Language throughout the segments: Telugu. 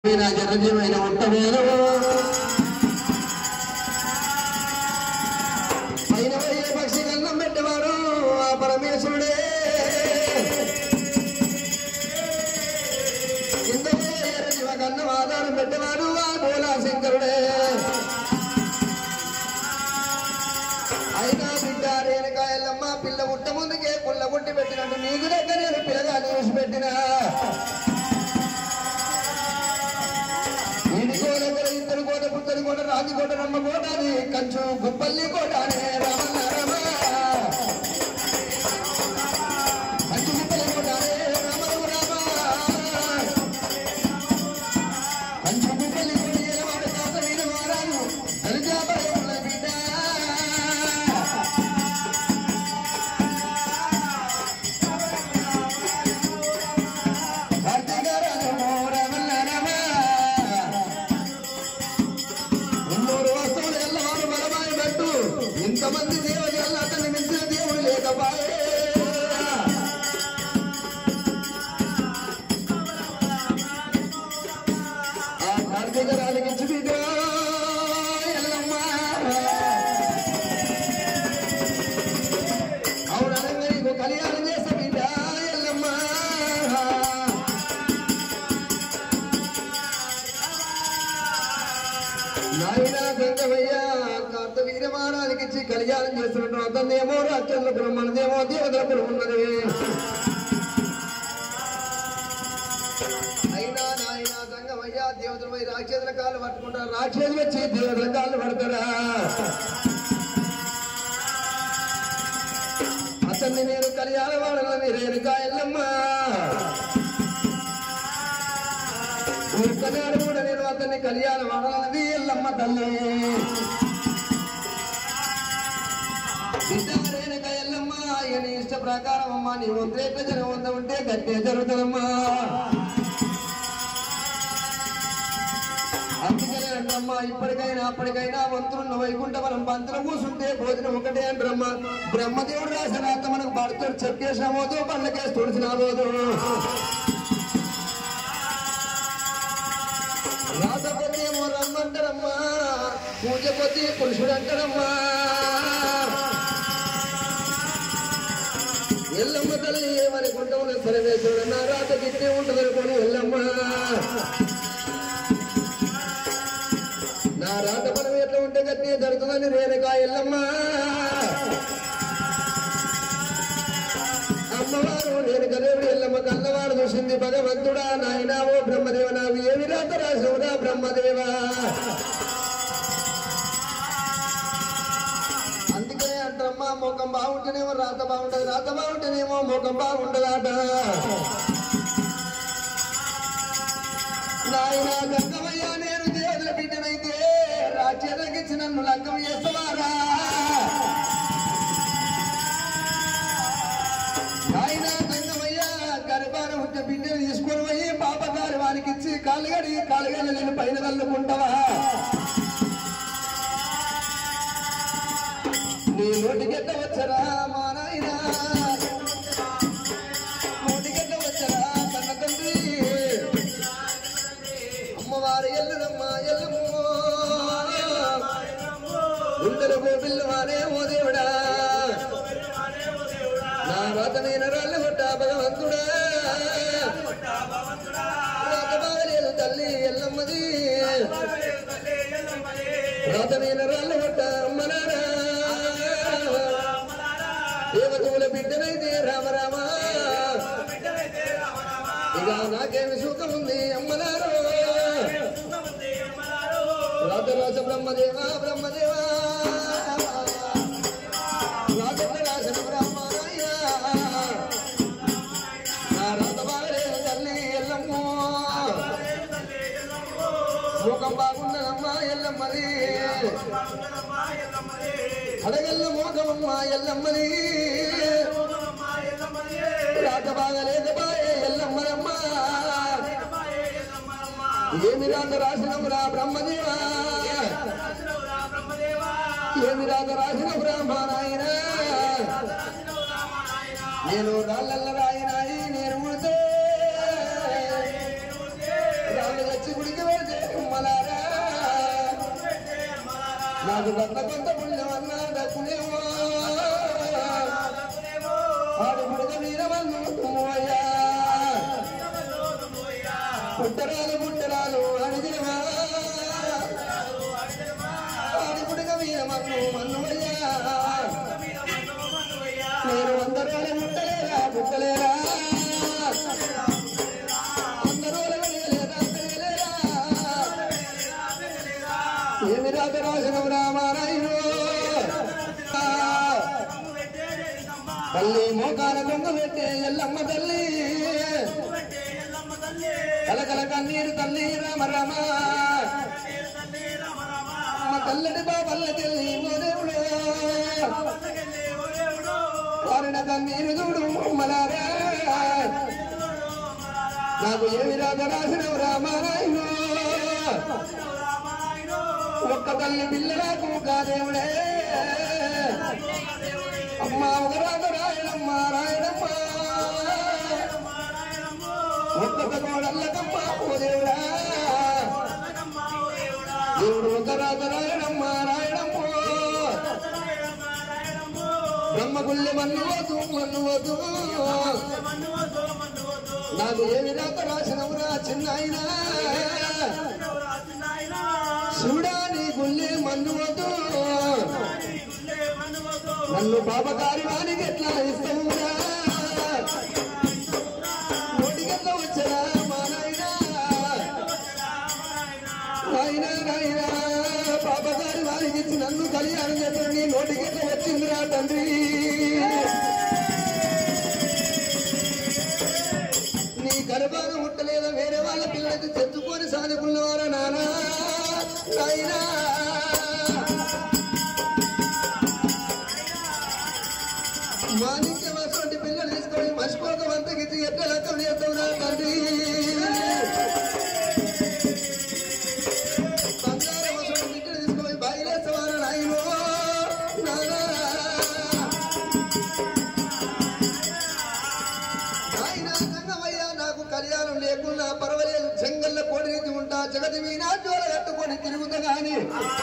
నా జనజీవైన ఉత్తమేను పైన పోయే పక్షి కన్నం పెట్టేవాడు ఆ పరమేశ్వరుడే కింద పోయే శివ కన్నం ఆధారం పెట్టేవాడు ఆ బోలా శంకరుడే అయినా బిడ్డ రేణుకాయలమ్మ పిల్ల పుట్ట ముందుకే పుల్ల పుట్టి పెట్టినట్టు నీకు దగ్గర నేను పిల్లగా చూసి పెట్టినా ఈడి కోట గల ఇద్దరు కోట పుత్తడి కోట రాజు కోట రమ్మ కోట అది కంచు గుప్పల్లి కోట అనే రమణ రమ కంచు గుప్పల్లి కోట అనే రమ రమ రమ కంచు గుప్పల్లి కోట ఏలవాడ కాత వీర మారాను దరిజాబల బిడ్డ కార్తీక రాజు రమణ రమ మున్నూరు వస్తువులు ఎల్లవారు బలమాయి పెట్టు ఇంతమంది దేవుడి వల్ల అతన్ని మించిన దేవుడు లేకపాయే ఆ కార్తీక రాజుకి బిడ్డ ఎల్లమ్మ అవుననగా నీకు కళ్యాణం చేసే బిడ్డ ఎల్లమ్మ నాయన గంగవయ్య కార్త వీరమానానికి ఇచ్చి కళ్యాణం చేస్తున్నట్టు అతన్నేమో రాక్షసులపురం మనదేమో దేవతలపురం ఉన్నది అయినా నాయన గంగవయ్య దేవతల పోయి రాక్షసుల కాళ్ళు పట్టుకుంటారు రాక్షసులు వచ్చి దేవతల కాళ్ళు పడతారా అతన్ని నేను కళ్యాణ వాడాలని రేణుకా ఎల్లమ్మ ఒక్కనాడు కూడా నేను అతన్ని కళ్యాణ వాడాలన్నది ఎల్లమ్మ తల్లి రేణుక ఎల్లమ్మ ఆయన ఇష్ట ప్రకారం అమ్మా నీ ఉద్రేక జనం వంద ఉంటే గట్టే జరుగుతుందమ్మా అందుకనే అంటమ్మా ఇప్పటికైనా అప్పటికైనా వంతులున్న వైకుంఠవరం పంతులు కూసుంటే భోజనం ఒకటే అంటారమ్మా బ్రహ్మదేవుడు రాసిన రాత మనకు భర్తడు చెప్పేసినామోదు పళ్ళకేసి తుడిచినామోదు రాతపతి ఏమో రమ్మంటారమ్మా పూజ కొద్ది పురుషుడు అంటారమ్మా ఎల్లమ్మ తల్లి ఏమనుకుంటావు సర్వేశ్వరుడు నా రాత గిట్టే ఉంటుంది అనుకోని ఎల్లమ్మ నా రాత మనం ఎట్లా ఉంటే గట్టి జరుగుతుందని రేణుకా ఎల్లమ్మ అమ్మవారు నేను కదేవుడు ఎల్లమ్మ కన్నవాడు చూసింది భగవంతుడా నాయనా ఓ బ్రహ్మదేవ నాకు ఏమి రాత రాసినవురా బ్రహ్మదేవా అందుకనే అంటమ్మా ముఖం బాగుంటేనేమో రాత బాగుంటది రాత బాగుంటేనేమో ముఖం బాగుంటదట నాయన గంగమయ్య నేను దేవుల బిడ్డనైతే రాజ్యానికి నన్ను లగ్గం చేస్తావారా ఆయన గంగమయ్య గర్భాన ఉంటే బిడ్డను తీసుకొని పోయి పాపగారి వారికి ఇచ్చి కాలుగడి కాలుగడి నేను పైన తల్లుకుంటావా నీ నోటికెట్ట వచ్చరా మా నాయన నోటికెట్ట వచ్చరా కన్న తండ్రి అమ్మవారు ఎల్లుదమ్మా ఎల్లమ్మో ఉండలు గోపిల్లు వారే ఓ దేవుడా నా రాత నేను రాళ్ళు కొట్ట భగవంతుడా రాత బాగలేదు తల్లి ఎల్లమ్మది రాత నేను రాళ్ళు కొట్ట అమ్మనారా దేవతముల బిడ్డనైతే రామ రామ ఇక నాకేమి సుఖం ఉంది అమ్మనారు రాత రాజ బ్రహ్మదేవా బ్రహ్మదేవా రాజ రాజన బ్రహ్మరాయ నా రాత బాగలే తల్లి ఎల్లమ్మో ముఖం బాగున్నదమ్మా ఎల్లమ్మది అడగల్ల మోకమమ్మ ఎల్లమ్మది రాత బాగలేదు బాయే ఎల్లమ్మనమ్మ ఏమి రాత రాసినవురా బ్రహ్మదేవా ఏమి రాత రాసిన బ్రహ్మనాయన నేను రాళ్ళల్ల రాయినాయి నేను ఉడితే రాళ్ళు వచ్చి గుడికి నాకు గంట కొంత పుణ్యమన్నా దక్కునేమో ఆడు పుడక మీద అయ్యా పుట్టరాలు పుట్టరాలు అడిగినవా ఆడు పుడక మీద మన్ను మన్ను అయ్యా నేను వంద రోజులు ముట్టలేరా పుట్టలేరా వంద రోజులు వెళ్ళలేరా తెలియలేరా ఏమి రాత రాసిన రామారాయుడు తల్లి మోకాల కొంగ పెట్టే ఎల్లమ్మ తల్లి కలకల కన్నీరు తల్లి రామ రామ అమ్మ తల్లడి బాబల్ల తెల్లి ఓ దేవుడు వారిన కన్నీరు చూడు మలారా నాకు ఏమి రాత రాసిన రామారాయుడు ఒక్క తల్లి పిల్లలకు కాదేవుడే అమ్మ ఒక రాత రాయడమ్మ రాయడమ్మ ఒక్క కోడల్లకమ్మ ఓ దేవుడా దేవుడు ఒక రాత రాయడమ్మ రాయడమ్మ బ్రహ్మ గుళ్ళె మన్ను వద్దు మన్ను వద్దు నాకు ఏమి రాత రాసినవురా చిన్న అయినా శివుడా నీ గుళ్ళే మన్ను వద్దు నన్ను పాపకారి వానికి ఎట్లా ఇస్తావురా నోటికెట్లా వచ్చరా మా నాయనా నాయనా నాయనా పాపకారి వారికి ఇచ్చి నన్ను కళ్యాణం చేస్తాడు నీ నోటికెట్లా వచ్చిందిరా తండ్రి నీ గర్భాన ముట్టలేదా వేరే వాళ్ళ పిల్లలకి తెచ్చుకొని సానుకున్నవారా నానా నాయనా మాణిక్య వసంటి పిల్లలు తీసుకొని మర్చిపోక వంతకిచ్చి ఎట్లా లెక్కలు చేస్తావురా తండ్రి బంగారం వసంటి బిడ్డలు తీసుకొని బయలేస్తావారా నాయనో నానా నాయన సంగమయ్య నాకు కళ్యాణం లేకున్నా పర్వాలేదు జంగల్ల కోడికి ఉంటా జగతి మీనా జోల కట్టుకొని తిరుగుతా గాని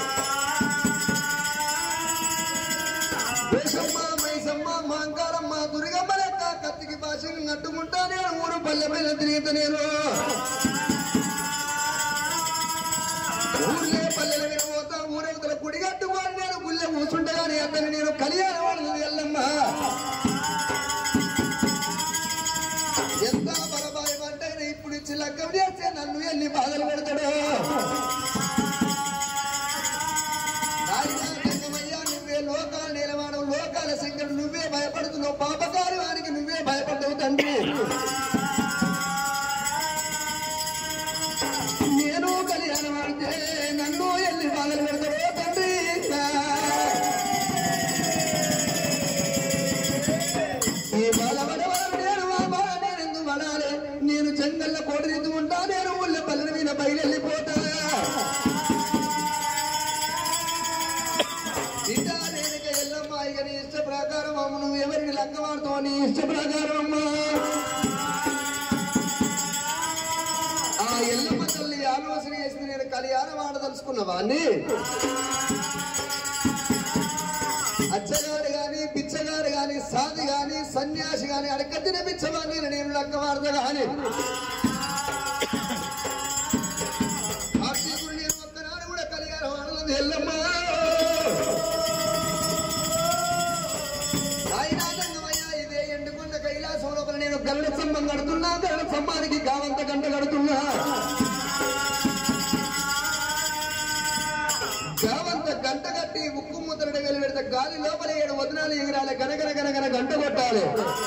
దేశమ్మ మైసమ్మ మాంకారమ్మ దుర్గమ్మ లెక్క కత్తికి భాషని నట్టుకుంటా నేను ఊరు పల్లె పైన తిరుగుతా నేను ఊర్లే పల్లెల మీద పోతా ఊరవతల గుడి కట్టుకొని నేను గుళ్ళె కూర్చుంటా గాని అతను నేను కళ్యాణం వాళ్ళది ఎల్లమ్మ ఎంత బలబాయం అంటే ఇప్పుడు ఇచ్చి లగ్గం చేస్తే నన్ను ఎన్ని బాధలు పెడతాడు నాయనా రంగమయ్యా, నువ్వే లోకాల నిలవాడు లోకాల శంకరు నువ్వే భయపడుతున్నావు పాపకారి వారికి నువ్వే భయపడతావు తండ్రి నేను కళ్యాణం ఆడితే నన్ను ఎన్ని బాధలు పెడతావు తండ్రి ఈ బలవడవాడు నేను మా బాల నేను ఎందుకు పడాలి నేను చెంగల్ల కోడి రీతి ఉంటా నేను ఊళ్ళ పల్లెల మీద బయలుపోతా సీతా రేణుక ఎల్లమ్మ ఇక నీ ఇష్ట ప్రకారం అమ్మ నువ్వు ఎవరికి లంకమాడుతావు నీ ఇష్ట ప్రకారం అమ్మా ఆ ఎల్లమ్మ తల్లి ఆలోచన చేసి నేను కళ్యాణం ఆడదలుచుకున్న వాణ్ణి అచ్చగాడు గాని పిచ్చగాడు గాని సాది గాని సన్యాసి గాని అడకత్తిన పిచ్చవాణ్ణి నేను లంకమాడతా గాని కార్తీకుడు నేను ఒక్కనాడు కూడా కళ్యాణం ఆడలేదు ఎల్లమ్మ సాయినాథంగమయ్య ఇదే ఎండుకున్న కైలాసం లోపల నేను గరుడ స్తంభం కడుతున్నా గరుడ స్తంభానికి కావంత గంట కడుతున్నా కావంత గంట కట్టి ఉక్కు ముద్రడి వెళ్ళి పెడితే గాలి లోపల ఏడు వదనాలు ఎగిరాలి గనగన గనగన గంట కొట్టాలి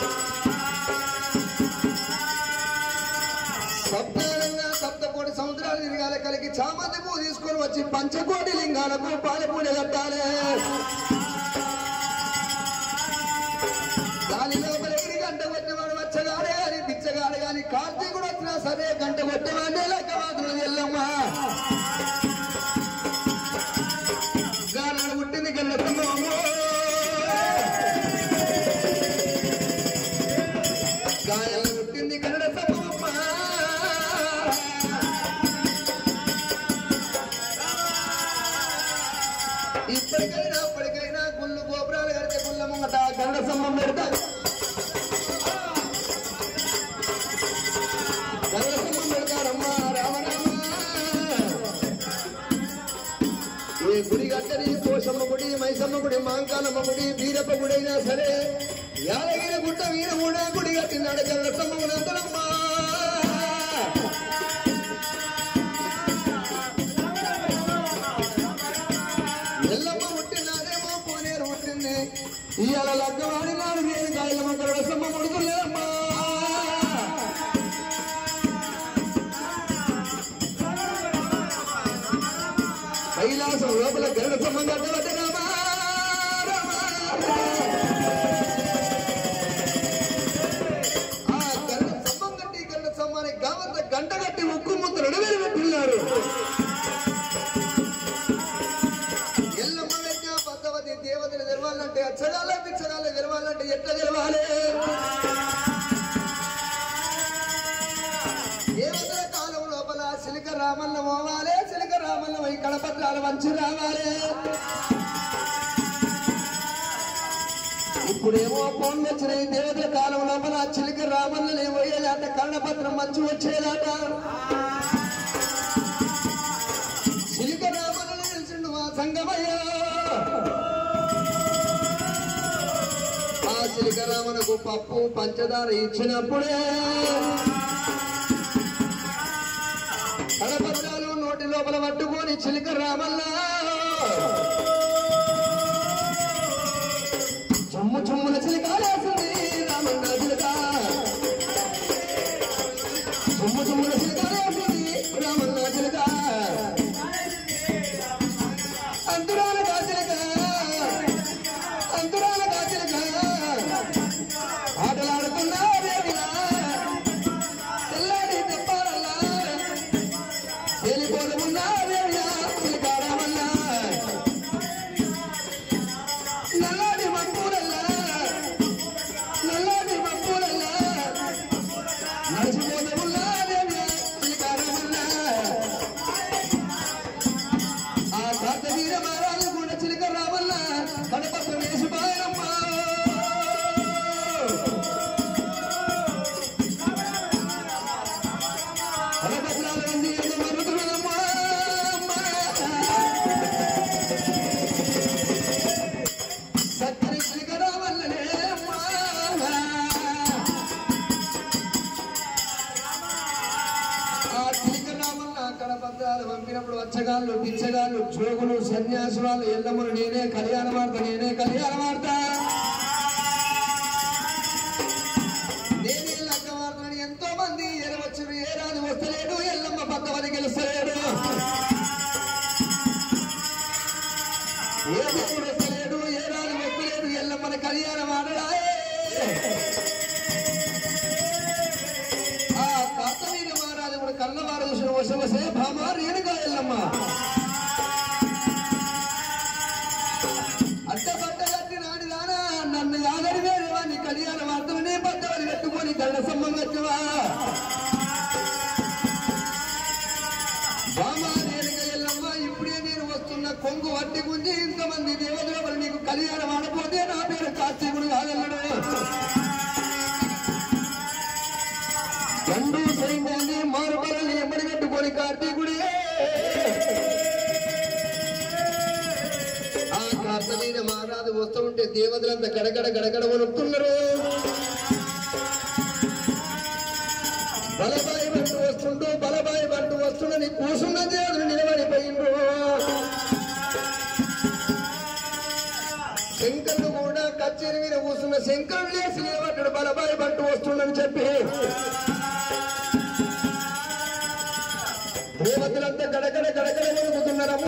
సప్తానంగా సప్తకోటి సముద్రాలు తిరగాలి కలిగి చామంతి పువ్వు తీసుకొని వచ్చి పంచకోటి లింగాలకు పాల పూజ కట్టాలి గాలి లోపల ఎగిరి గంట కొట్టేవాడు వచ్చగాడే అని పిచ్చగాడు గాని కార్తీకుడు వచ్చినా సరే గంట కొట్టేవాడే లెక్క మాత్రం ఎల్లమ్మ గానాడు పుట్టింది గల్లెత్తమ్మ గాయాలు పుట్టింది కన్నడ సమ్మమ్మ గుడి గట్టని కోశమ్మ గుడి మైసమ్మ గుడి మాంకాలమ్మ గుడి వీరప్ప గుడి అయినా సరే యాదగిరి గుట్ట వీరముడ గుడి కట్టినాడు గల్లసమ్మ గుణంతరమ్మా ఎల్లమ్మ పుట్టినాడేమో పోనేరు పుట్టింది ఇవాళ లగ్గవాడి నాడు నేను గాయలమ్మ గల్లసమ్మ కొడుకులేమ్మా కైలాసం లోపల గరుడ సమ్మం కట్టబట్టి రామా ఆ గరుడ సమ్మం కట్టి గరుడ సమ్మాని గావంత గంట కట్టి ఉక్కు ముద్ద నడువేలు పెట్టిన్నారు ఎల్లమ్మ వెన్న పద్దవతి దేవతలు తెరవాలంటే అచ్చగాల పిచ్చగాల తెరవాలంటే ఎట్లా తెరవాలి దేవతల కాలం లోపల సిలిక రామన్న పోవాలి సిలిక రామన్న పోయి కడపత్రాలు వంచి రావాలి ఇప్పుడేమో ఫోన్లు వచ్చినాయి దేవతల కాలం లోపల చిలిక రామన్ననే పోయేదాట కర్ణపత్రం మంచి వచ్చేదాట చిలిక రామన్నని తెలిసిండు మా సంగమయ్య ఆ చిలిక రామనకు పప్పు పంచదార ఇచ్చినప్పుడే కడపత్రాలు నోటి లోపల పట్టుకొని చిలిక రామల్లా చుమ్ము చుమ్ముల చిలిక లేసింది రామన్న చిలుక చుమ్ము చుమ్ముల చిలుక లేసింది రామన్న చిలుక అంతురాల కాచిలక అంతురాల కాచిలక ఆటలాడుతున్నా దేవిలా తెల్లాడి తెప్పారల్లా వెళ్ళిపోతున్నా దేవిలా చిలకారామల్లా నల్లాడి మక్కులల్లా నల్లాడి మక్కులల్లా నడిచిపోతున్నా దేవిలా చిలకారామల్లా ఆ కార్తవీర మారాలు కూడా చిలక రామల్లా కడపక్క వేసి బాయరమ్మా కడపత్రాల మంది ఎంత మరుగుతున్నారమ్మా సక్కని చిలక రామల్లనే అమ్మా ఆ చిలికరామన్న అక్కడ పత్రాలు పంపినప్పుడు వచ్చగాళ్ళు పిచ్చగాళ్ళు జోగులు సన్యాసులు ఎల్లమ్మను నేనే కళ్యాణ వార్త నేనే కళ్యాణ వార్త నేనే లక్క వార్తని ఎంతో మంది ఎరవచ్చు ఏ రాజు వస్తలేడు ఎల్లమ్మ పక్కవది గెలుస్తలేడు ఏ దేవుడు వస్తలేడు ఏ రాజు వస్తలేడు ఎల్లమ్మని కళ్యాణం ఆడడాయే ఆ కాతవీర మహారాజు కూడా కన్నవారు చూసిన వశవసే భామ రేణుగా ఎల్లమ్మ అడ్డ బట్ట కట్టి నాడి నానా నన్ను యాగడి వేరేవా నీ కళ్యాణ వార్తలనే బద్దవని కట్టుకొని గళ్ళ సంబంధవా భామ రేణుగా ఎల్లమ్మ ఇప్పుడే నేను వస్తున్న కొంగు వట్టి గుంజి ఇంతమంది దేవతల వల్ల నీకు కళ్యాణం ఆడపోతే నా పేరు కార్తీకుడు కాగలడు రెండు సైన్యాన్ని మారుబలని ఎంబడి కట్టుకొని కార్తీకుడే ఆ కార్తవీర మహారాజు వస్తూ ఉంటే దేవతలంతా గడగడ గడగడ వణుకుతున్నారు బలబాయి పట్టు వస్తుంటూ బలబాయి పట్టు వస్తుండని కూసున్న దేవుడు నిలబడిపోయిండు శంకరుడు కూడా కచ్చేరి మీద కూర్చున్న శంకరుడు లేచి నిలబడ్డాడు బలబాయి పట్టు వస్తుండని చెప్పి దేవతలంతా గడగడ గడగడ వణుకుతున్నారమ్మ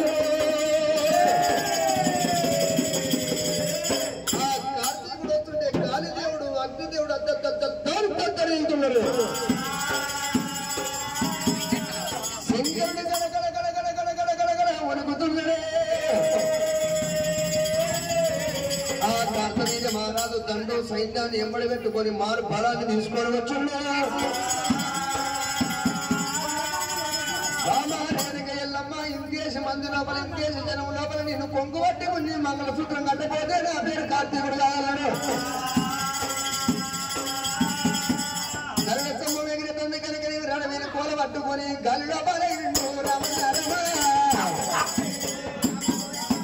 ఆ కార్తీకుడు వస్తుంటే గాలిదేవుడు అగ్నిదేవుడు అద్దరు శంకరుడు గడగడ గడగడ గడగడ గడగడ వణుకుతున్నాడే ఆ కార్తవీర్య మహారాజు దండు సైన్యాన్ని ఎంబడి పెట్టుకొని మారు బలాన్ని తీసుకొని వచ్చున్నా రామాయణక ఎల్లమ్మ ఇంకేసి మంది లోపల ఇంకేసి జనం లోపల నేను కొంగు పట్టి కొన్ని మంగళసూత్రం కట్టపోతే నా పేరు కార్తీకుడు కావాలను నరసింహం ఎగిరితుంది కనుక నీవు రణ మీద కూల పట్టుకొని గల్లు లోపల ఇండు రామయ్య రమ.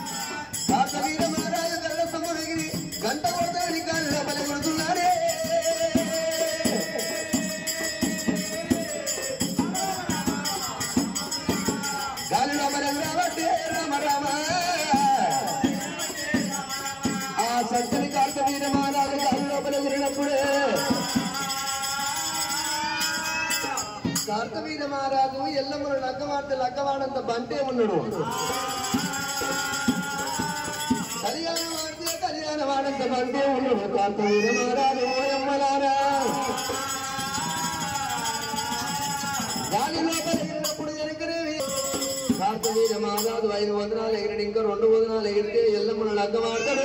రామరం రావటే రామ రామ ఆ సంతని కార్త వీర మహారాజు గారి లోపల ఎగిరినప్పుడే కార్తవీర మహారాజు ఎల్లమ్మను లగ్గవాడితే లగ్గవాడంత బంటే ఉన్నాడు కళ్యాణం ఆడితే కళ్యాణం ఆడంత బంటే ఉన్నాడు కార్తవీర మహారాజు ఓయమ్మలారా గాలి లోపల ఎగిరినప్పుడు వెనకనే కార్తవీర మహారాజు ఐదు వందనాలు ఎగిరిడు ఇంకా రెండు వందనాలు ఎగిరితే ఎల్లమ్మను లగ్గవాడతాడు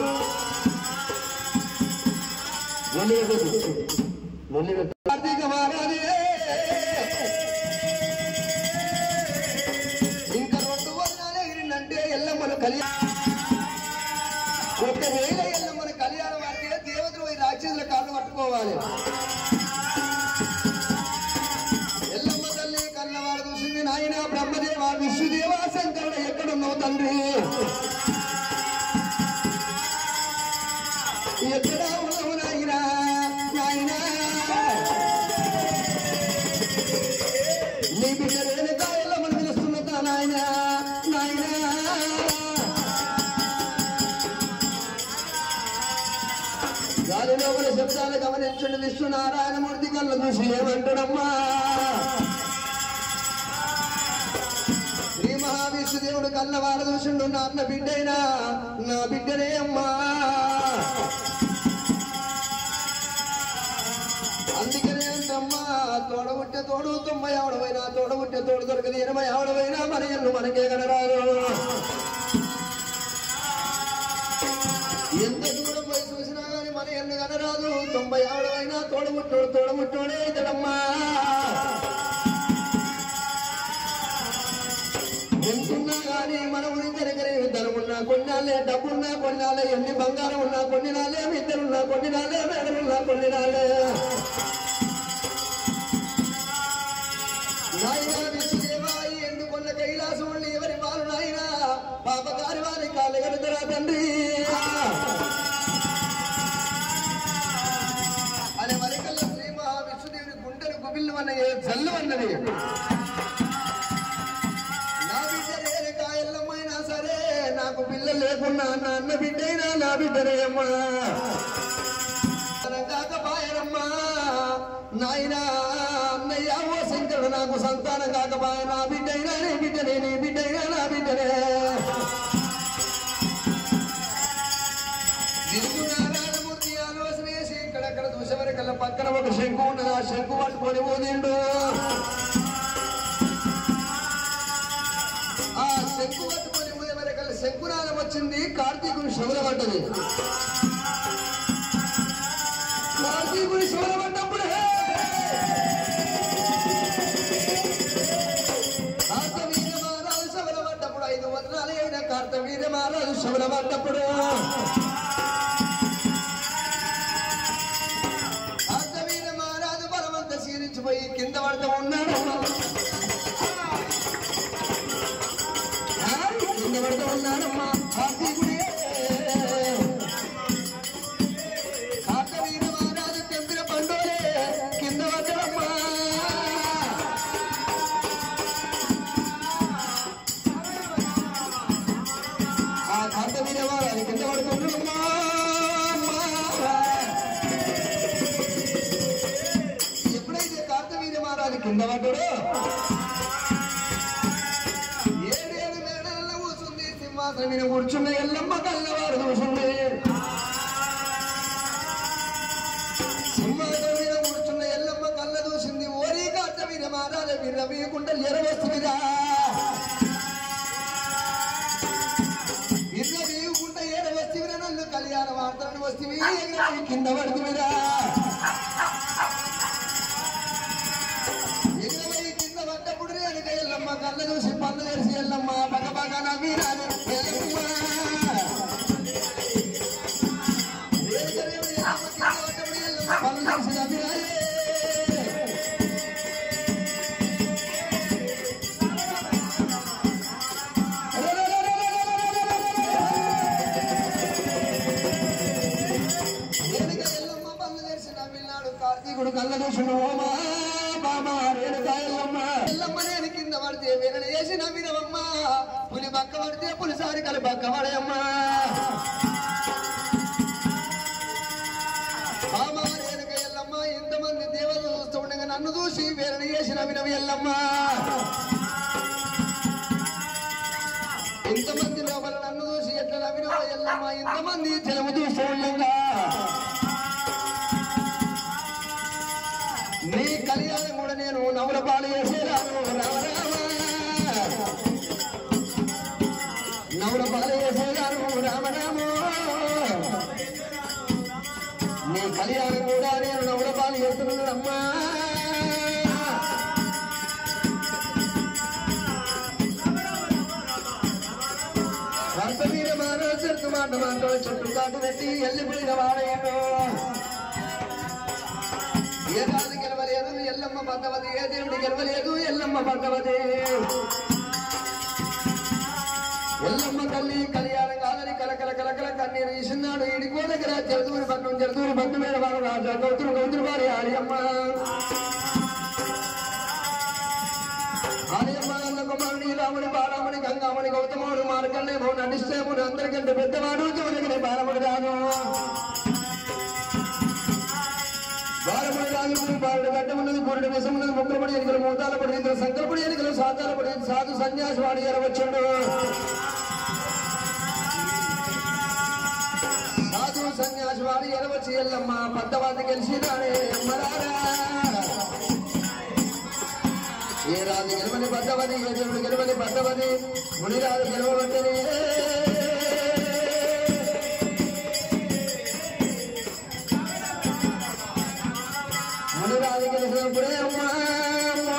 కార్తీక మహారాజే ఇంకా రెండు వందనాలు ఎగిరిందంటే ఎల్లమ్మను కళ్యాణం ఒకవేళ ఎల్లమ్మను కళ్యాణం అంటే దేవతలు పోయి రాక్షసుల కాళ్ళు పట్టుకోవాలి ఎల్లమ్మ తల్లి కన్నవాడు చూసింది నాయన బ్రహ్మదేవ విష్ణుదేవ శంకరుడు ఎక్కడున్నావు తండ్రి ఎక్కడ ఉన్నావు నాయన నాయన నీ బిడ్డ రేణుకా ఎల్లమ్మను పిలుస్తున్నదా నాయన నాయన గాలి లోపల శబ్దాలు గమనించండి విష్ణునారాయణమూర్తి కళ్ళ చూసి ఏమంటాడమ్మా శ్రీ మహావిష్ణుదేవుడు కళ్ళ వార చూసిండు నా అన్న బిడ్డైనా నా బిడ్డనే అమ్మా అందుకనే అమ్మా తోడబుట్టే తోడు తొంభై ఆవిడవైనా తోడబుట్టే తోడు దొరకదు ఎనభై ఆవిడవైనా మన ఎల్లు మనకే కనరాదు ఎంత దూరం పోయి చూసినా గాని మన ఎన్ను కనరాదు తొంభై ఆవిడవైనా తోడబుట్టోడు తోడబుట్టోడే ఇతడమ్మా ఎంతున్నా గాని మన గురించి ఎరగరే ధనమున్నా కొన్నాళ్ళే డబ్బున్నా కొన్నాళ్ళే ఎన్ని బంగారం ఉన్నా కొన్ని నాళ్ళే ఇద్దరున్నా కొన్ని నాళ్ళే మేడలున్నా కొన్ని నాళ్ళే నాయన విష్ణుదేవా ఈ ఎండుకొండ కైలాసం ఉండి ఎవరి వారు నాయన పాపకారి వారి కాళ్ళు ఎగరుదరా తండ్రి అనే వరకల్లా శ్రీ మహావిష్ణుదేవుని గుండెలు గుబిల్లు అన్నయ్య జల్లు అన్నది నా బిడ్డ లేని కాయల్లమైనా సరే నాకు పిల్ల లేకున్నా నా అన్న బిడ్డైనా నా బిడ్డనేమ్మా కాకపాయనమ్మా నాయన అన్నయ్య ఓ శంకరుడు నాకు సంతానం కాకపాయ నా బిడ్డైనా నీ బిడ్డనే నీ బిడ్డైనా నా బిడ్డనే గిరుగు నారాయణమూర్తి ఆలోచన వేసి ఇక్కడక్కడ చూసేవరకల్లా పక్కన ఒక శంకు ఉన్నది ఆ శంకు పట్టుకొని పోదిండు ఆ శంకు పట్టుకొని పోయేవరకల్లా శంకునాదం వచ్చింది కార్తీకుని శవుల పడ్డది కార్తీకుని శవుల పడ్డప్పుడు హే! కార్తవీర్య మహారాజు శవుల పడ్డప్పుడు ఐదు వందనాలు అయిన కార్తవీర్య మహారాజు శవుల పడ్డప్పుడు కార్తవీర్య మహారాజు బలవంత సీరించిపోయి కింద పడుతూ ఉన్నాడు ఆ, కింద పడుతూ ఉన్నాడమ్మా కార్తీకుడే కార్తవీర్య మహారాజు తెంపిన పండుగలే కింద పడ్డమ్మా ఆ కార్తవీర్య మహారాజు కింద పడుతున్నాడమ్మా ఎప్పుడైతే కార్తవీర్య మహారాజు కింద పడ్డాడో ఏడేడు మేడలలో కూర్చుంది సింహాసనం మీద కూర్చున్న ఎల్లమ్మ కళ్ళవారు చూసింది సింహాసనం మీద కూర్చున్న ఎల్లమ్మ కళ్ళ చూసింది ఓరి కార్తవీర్య మహారాజు వీర వీయకుండా ఎరవస్తుందిగా వీర వీయకుండా ఏడవస్తివిరా నన్ను కళ్యాణ వార్తలను వస్తివి ఎగిరి కింద పడుతుమిరా ఎగిరవై కింద పడ్డప్పుడు వెనక ఎల్లమ్మ కళ్ళ చూసి పళ్ళు తెరిసి ఎల్లమ్మ పక్క పక్క నవ్విరాదు ఎల్లమ్మ వేగరేమో ఎల్లమ్మ కింద పడ్డప్పుడు ఎల్లమ్మ పళ్ళు తెరిసి నవ్విరాయే. వెనక ఎల్లమ్మ పళ్ళు వేరణ వేసి నవ్వినవమ్మా పులి బక్క పడితే పులిసారి కలి బక్క పడేయమ్మా మామా రేణుక ఎల్లమ్మ ఇంతమంది దేవతలు చూస్తూ ఉండగా నన్ను చూసి వేరణ చేసి నవ్వినవి ఎల్లమ్మ ఇంతమంది లోపల నన్ను చూసి ఎట్లా నవ్వినవో ఎల్లమ్మ ఇంతమంది జనము చూస్తూ ఉండగా నీ కళ్యాణం కూడా నేను నవ్వుల పాలు చేసేదాను రామరామ నవ్వుల పాలు చేసేదాను రామరామో నీ కళ్యాణం కూడా నేను నవ్వుల పాలు చేస్తున్నాను అమ్మా భర్త మీద మానవ చెట్టు మాట మాట చెట్టు కాటు పెట్టి వెళ్ళిపోయిన వాడేను ఏ రాజు గెలవలేదు ఎల్లమ్మ పద్దవది ఏ దేవుడు గెలవలేదు ఎల్లమ్మ పద్దవది ఎల్లమ్మ తల్లి కళ్యాణం కాదని కలకల కలకల కన్నీరు ఇసిన్నాడు ఇడికో దగ్గర జరదూరి పట్నం జరదూరి బంధు మీద వారు రాజా గౌతురు గౌతురు వారి ఆర్యమ్మ ఆర్యమ్మ అన్న కుమారుని రాముని బాలముని గంగాముని గౌతముడు మార్కండేమో నడిస్తేముడు అందరికంటే పెద్దవాడు చివరికి బాలముడు రాను బాలముడి రాజుకుని బాలుడు గడ్డమున్నది గురుడు విషమున్నది ముక్కలపడి ఎన్నికలు మూతాల పడి ఇంద్ర సంకల్పడి ఎన్నికలు సాతాల పడి సాధు సన్యాసి వాడి ఎరవచ్చుండు సాధు సన్యాసి వాడి ఎరవచ్చి ఎల్లమ్మ పద్దవాది గెలిచినాడే అమ్మరారా ఏ రాజు గెలవని పద్దవది ఏ దేవుడు గెలవని పద్దవది మునిరాజు గెలవబట్టని మునిరాజు గెలిచినప్పుడే అమ్మా అమ్మా.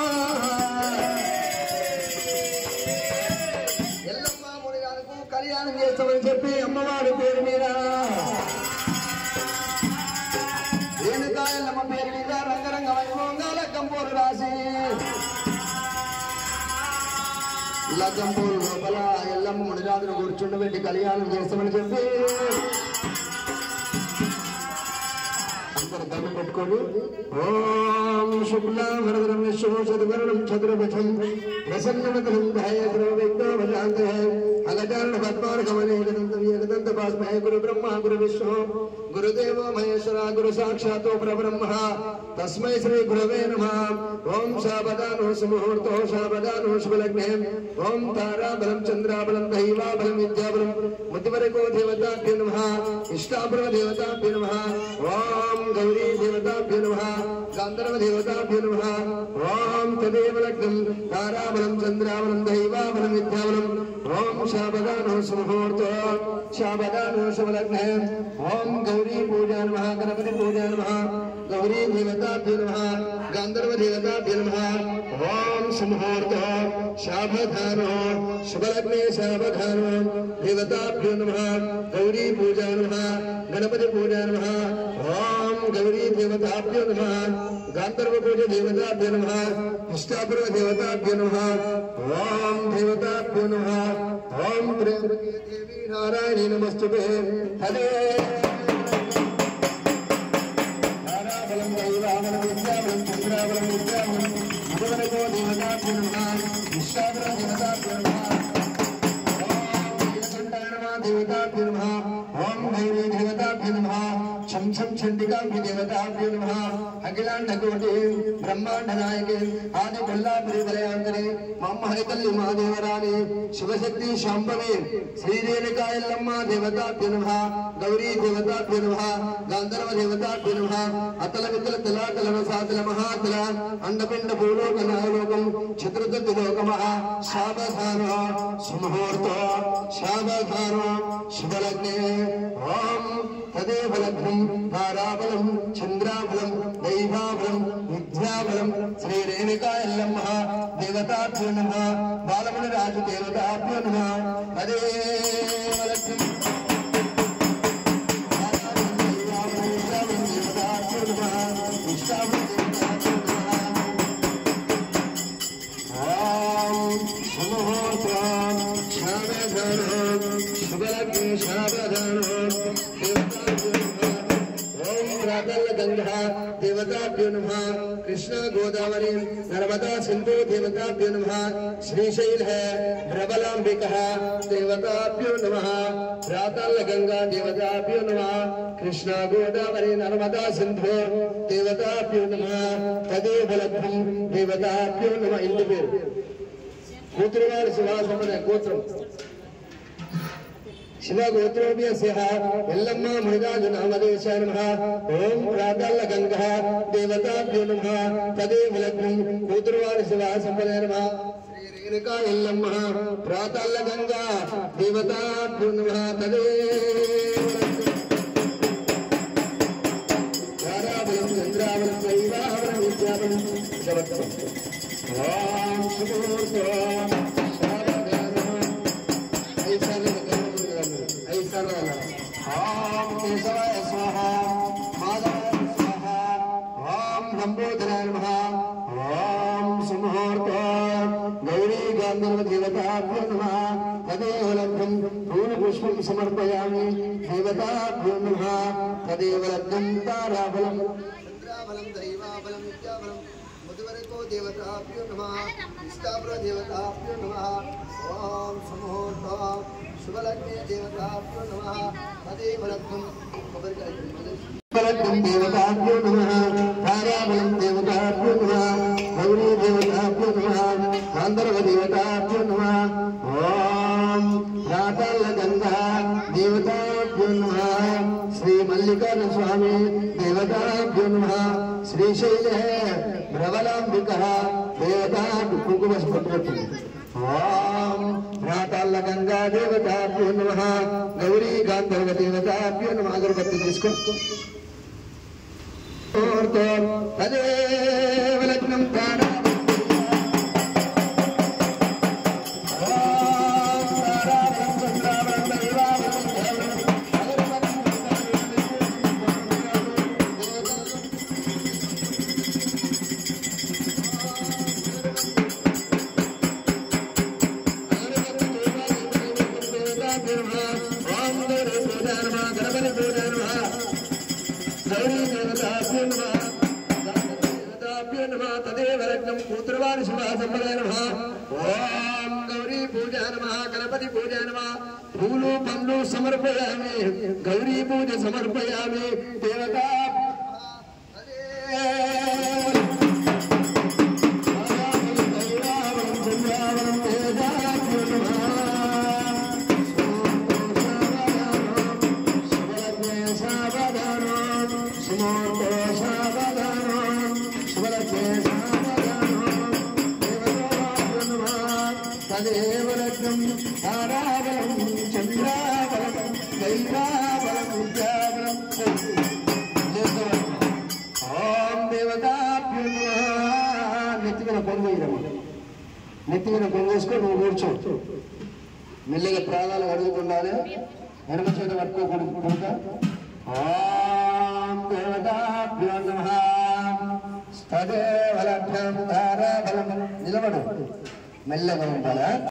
ఎల్లమ్మ మునిరాజుకు కళ్యాణం చేస్తామని చెప్పి అమ్మవారి పేరు మీద రేణుకా ఎల్లమ్మ పేరు మీద రంగరంగ వైభవంగా లగ్గంపూరు రాసి లగ్గంపూరు లోపల ఎల్లమ్మ మునిరాజును కూర్చుండబెట్టి కళ్యాణం చేస్తామని చెప్పి అందరు దండం పెట్టుకోండి ఓం శుక్లావరదరం విశ్వోషధవరణం చతుర్భుజం ప్రసన్నవదనం ధ్యాయద్రవైగ్నోపశాంతే అగజారణ పద్మార్గమనే ఏకదంత ఏకదంత పాస్మహే గురు బ్రహ్మ గురు విష్ణు గురుదేవో మహేశ్వర గురు సాక్షాతో పరబ్రహ్మ తస్మై శ్రీ గురవే నమ ఓం శాబదానో సుముహూర్తో శాబదానో శుభలగ్నే ఓం తారాబలం చంద్రాబలం దైవాబలం విద్యాబలం ముద్దివరకో దేవతాభ్య నమ ఇష్టాపుర దేవతాభ్య నమ ఓం గౌరీ దేవతాభ్య నమ గాంధర్వ దేవతాభ్య నమ ఓం తదేవ లగ్నం తారాబలం చంద్రాబలం దైవాబలం విద్యాబలం ఓం శాబదానో సుముహూర్తో శాబదానో శుభలగ్నే ఓం గౌరీ పూజా నమ గణపతి పూజా నమ గౌరీ దేవతాభ్య నమ గాంధర్వ దేవతాభ్య నమ ఓం సుముహూర్త శాబధానో శుభలగ్నే శాబధానో దేవతాభ్యో నమ గౌరీ పూజా నమ గణపతి పూజా నమ ఓం గౌరీ దేవతాభ్యో నమ గాంధర్వ పూజ దేవతాభ్య నమ ఇష్టాపుర దేవతాభ్య నమ ఓం దేవతాభ్యో నమ ఓం ప్రేమ దేవి నారాయణి నమస్తుతే హరే ధారాబలం దైవాబలం విద్యాబలం చంద్రాబలం విద్యాబలం మధువరకో దేవతాభ్య నమ విశ్వాబల దేవతాభ్య నమ దేవతాభ్య నమ ఓం భైరీ దేవతాభ్య నమ ఛం ఛం చండికాభ్య దేవతాభ్య నమ అఖిలాండ కోటి బ్రహ్మాండ నాయకి ఆది కొల్లాపురి వలయాంతరి మమ్మహరి తల్లి మహాదేవరాణి శివశక్తి శాంభవి శ్రీరేణుకాయల్లమ్మ దేవతాభ్య నమ గౌరీ దేవతాభ్య నమ గాంధర్వ దేవతాభ్య నమ అతల వితల తలాతల సాతల మహాతల అండపిండ భూలోక నాయలోకం చతుర్థి లోకమ శాబధాన సుముహూర్త శాబధాన శుభలగ్నే ఓం తదేవ లగ్నం తారాబలం చంద్రాబలం దైవాబలం విద్యాబలం శ్రీ రేణుకాయల్లమ్మ దేవతాభ్యో నమ బాలముని రాజు దేవతాభ్యో నమ తదేవ లగ్నం దేవతాభ్య దేవతాభ్యో నమ కృష్ణ గోదావరి నర్మదా సింధు దేవతాభ్యో నమ శ్రీశైల ప్రబలాంబిక దేవతాభ్యో నమ ప్రాతల్ గంగా దేవతాభ్యో నమ కృష్ణ గోదావరి నర్మదా సింధు దేవతాభ్యో నమ తదేవ లగ్నం దేవతాభ్యో నమ ఇంటి పేరు కూతురు వారి శివాసమనే గోత్రం శివ గోత్రోభ్యస్య ఎల్లమ్మ మృగాజు నామదేశాయ నమః ఓం ప్రాతల్ల గంగ దేవతాభ్యో నమః తదేవ లగ్నం కూతురు వారి శివ సంపదే నమః శ్రీ రేణుకా ఎల్లమ్మ ప్రాతల్ల గంగ దేవతాభ్యో నమః తదేవ తారాబలం చంద్రాబలం దైవాబలం విద్యాబలం జగత్సం ఓం శుభోర్తో ఓం కేశవాయ స్వాహ మాధవాయ స్వాహ ఓం లంబోదరాయ నమః ఓం సుముహూర్త గౌరీ గాంధర్వ దేవతాభ్యో నమః తదేవ లబ్ధం పూర్ణ పుష్పం సమర్పయామి దేవతాభ్యో నమః తదేవ లబ్ధం తారాబలం చంద్రాబలం దైవాబలం విద్యాబలం మధువరకో దేవతాభ్యో నమ ఇష్టాపుర దేవతాభ్యో నమ ఓం సమూహూర్త శుభలగ్నే దేవతాభ్యో నమ తదేవ లగ్నం కొబ్బరికాయ బలం దేవతాభ్యో నమః తారాబలం దేవతాభ్యో నమః గౌరీ దేవతాభ్యో నమః గాంధర్వ దేవతాభ్యో నమః ఓం రాతల్ల గంగా దేవతాభ్యో నమః శ్రీ మల్లికార్జున స్వామి దేవతాభ్యో నమః శ్రీశైల ప్రబలాంబిక దేవతా కుంకుమ స్ఫుటపతి ఓం రాతల్ల గంగా దేవతాభ్యో నమః గౌరీ గాంధర్వ దేవతాభ్యో నమః అగరబత్తి తీసుకో తదేవ లగ్నం ప్రాణా కూతురువారి శుభాసంబరే నమ ఓం గౌరీ పూజ నమ గణపతి పూజ నమ పూలు పండ్లు సమర్పయామి గౌరీ పూజ సమర్పయామి దేవతా తదేవరత్నం తారాబలం చంద్రాబలం దైవాబలం విద్యాబలం ఓం దేవతాభ్యో నమః నెత్తి మీద పొందేయడం నెత్తి మీద పొందేసుకొని నువ్వు కూర్చో మెల్లగా ప్రాణాలు అడుగుతుండాలి ఎడమ చేత పట్టుకోకూడదు కనుక ఓం దేవతాభ్యో నమః తదేవ లభ్యం తారాబలం నిలబడు మెల్లగా ఉండాలా